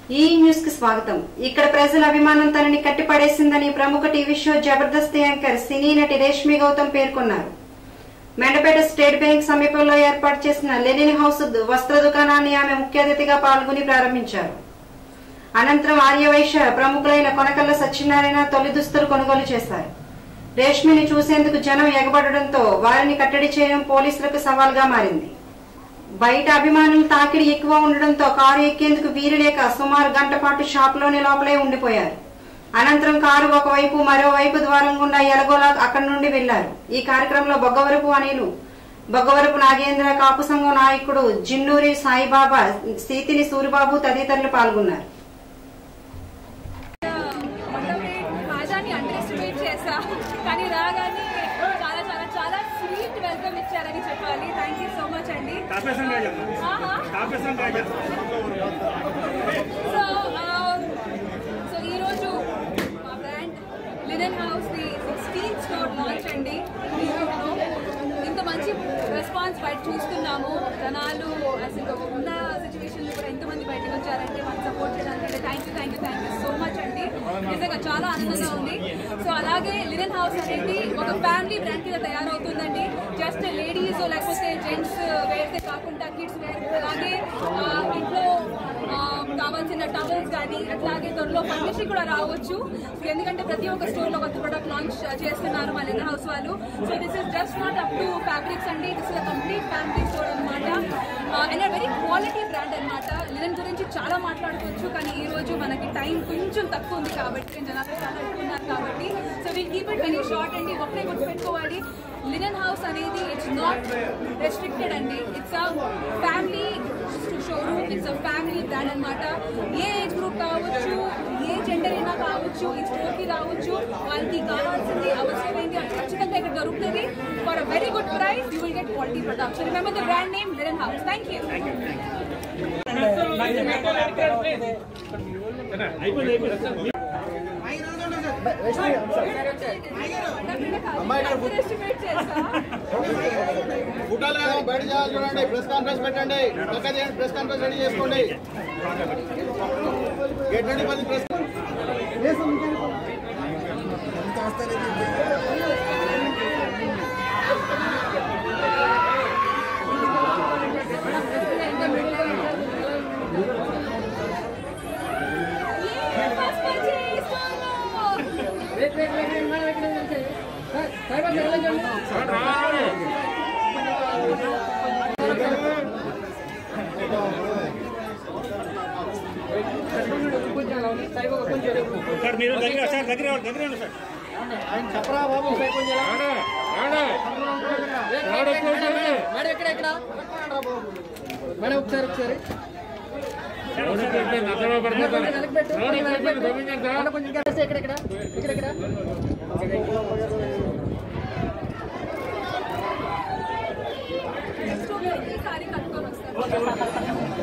ఈ న్యూస్ కి స్వాగతం ఇక్కడ ప్రజల అభిమానం తనని కట్టిపడేసిందని ప్రముఖ టీవీ షో జబర్దస్త్ యాంకర్ సినీ నటి రేష్మి గౌతమ్ పేర్కొన్నారు మెండపేట స్టేట్ బ్యాంక్ సమీపంలో ఏర్పాటు చేసిన లెనిన్ హౌస్ దు- వస్త్ర దుకాణాన్ని ఆమె ముఖ్య అతిథిగా పాల్గొని ప్రారంభించారు అనంతరం ఆర్యవైశ్య ప్రముఖులైన కొనకల్ల సత్యనారాయణ తొలి దుస్తులు కొనుగోలు చేశారు రేష్మిని చూసేందుకు జనం ఎగబడడంతో వారిని కట్టడి చేయడం పోలీసులకు సవాల్గా మారింది బయట అభిమానుల తాకిడి ఎక్కువ ఉండడంతో కారు ఎక్కేందుకు వీలు లేక సుమారు గంట పాటు షాపులోని లోపలే ఉండిపోయారు అనంతరం కారు ఒకవైపు మరోవైపు ద్వారం గుండా ఎలగోలా అక్కడి నుండి వెళ్లారు ఈ కార్యక్రమంలో బొగ్గవరపు అనిలు బొగ్గవరపు నాగేంద్ర కాపు సంఘం నాయకుడు జిన్నూరి సాయిబాబా సీతిని సూరిబాబు తదితరులు పాల్గొన్నారు రాజాని అండర్ ఎస్టిమేట్ చేశా కానీ రాగానే చాలా చాలా చాలా స్వీట్ వెల్కమ్ ఇచ్చారని చెప్పాలి థ్యాంక్ యూ సో మచ్ అండి కాపేసం రాజా ఆహా. కాపేసం రాజా సో సో ఈరోజు మా brand linen house the sixteen store launch అండి న్యూయార్క్లో ఇంత మంచి రెస్పాన్స్ బయట చూస్తున్నాము జనాలు అసలు ఉన్న సిచ్యువేషన్ కూడా ఎంతమంది బయటకు వచ్చారంటే మనకు సపోర్ట్ చేయడానికి thank you thank you thank you so much అండి నిజంగా చాలా ఆనందంగా ఉంది సో అలాగే లినన్ హౌస్ అనేది ఒక ఫ్యామిలీ బ్రాండ్ కింద తయారవుతుందండి జస్ట్ లేడీస్ లేకపోతే జెంట్స్ వేస్తే కాకుండా కిడ్స్ వేర్ అలాగే ఆ, ఇంట్లో ఆ, కావాల్సిన టవల్స్ కానీ అట్లాగే త్వరలో ఫర్నిషింగ్ కూడా రావచ్చు ఎందుకంటే ప్రతి ఒక్క స్టోర్ లో కొత్త ప్రొడక్ట్ లాంచ్ చేస్తున్నారు మా లినన్ హౌస్ వాళ్ళు so this is just not up to fabrics అండి this is complete family store అనమాట అండ్ వెరీ క్వాలిటీ బ్రాండ్ అనమాట లినన్ గురించి చాలా మాట్లాడుకోవచ్చు కానీ ఈ రోజు మనకి టైం కొంచెం తక్కువ ఉంది కాబట్టి జనాలు చాలా ఎక్కువ ఉన్నారు కాబట్టి so will keep it very short అండి ఒకటే గుర్తుపెట్టుకోవాలి లినన్ హౌస్ అనేది ఇట్స్ నాట్ రెస్ట్రిక్టెడ్ అండి it's a family showroom it's a family brand అనమాట ఏ ఏజ్ గ్రూప్ కావచ్చు ఏ జెండర్ అయినా కావచ్చు ఈ స్టోర్కి రావచ్చు వాళ్ళకి కావాల్సింది అవసరమైంది అది ఖచ్చితంగా ఇక్కడ దొరుకుతుంది for a very good price you will get quality products remember the brand name linen house thank you అయిపోయింది అయిపోయింది ఎస్టిమేట్ చేస్తా ఫోటోలు కదా బయట చేయాలి చూడండి ప్రెస్ కాన్ఫరెన్స్ పెట్టండి పక్క చేయండి ప్రెస్ కాన్ఫరెన్స్ రెడీ చేసుకోండి గెట్ రెడీ పది ప్రెస్ ఫస్ట్ పర్చేస్ సార్ మీరు దగ్గర సార్ దగ్గర రావాలి, దగ్గర రండి సార్ చెప్పరా బాబు మేడం ఎక్కడ ఎక్కడ మేడం ఒకసారి ఒకసారి వెనక్కి పెట్టు. వెనక్కి పెట్టు. మేడం కొంచెం ఇంకా వేస్తే ఇక్కడ ఇక్కడ ఇక్కడ ఇక్కడ నెక్స్ట్ ఈ సారీ కట్టుకొని వస్తారు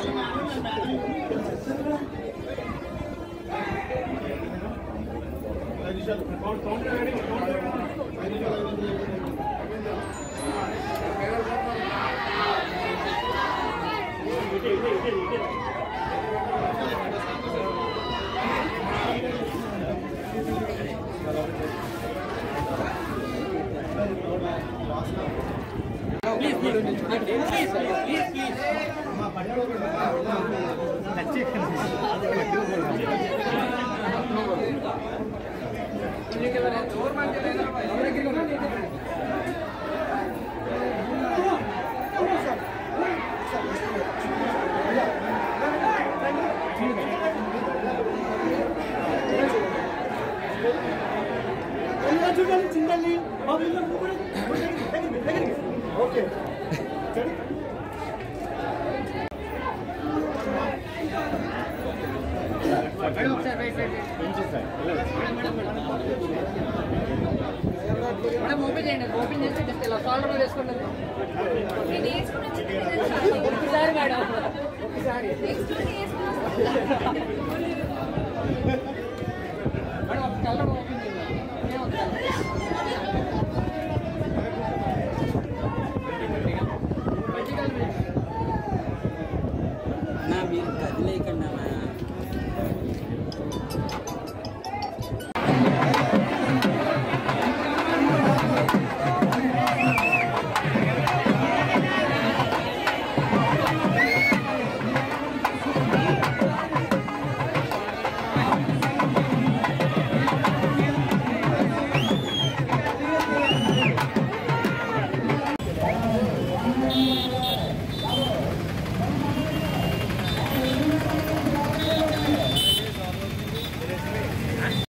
మేడం ఓపెన్ చేయండి ఓపెన్ చేస్తే జస్ట్ ఇలా షోల్డర్ మీద వేసుకోండి నేను వేసుకుని వచ్చింది నేను చాలా ఒకసారి మేడం ఒకసారి నెక్స్ట్ వేసుకుని మేడం ఒక కలర్ ఓపెన్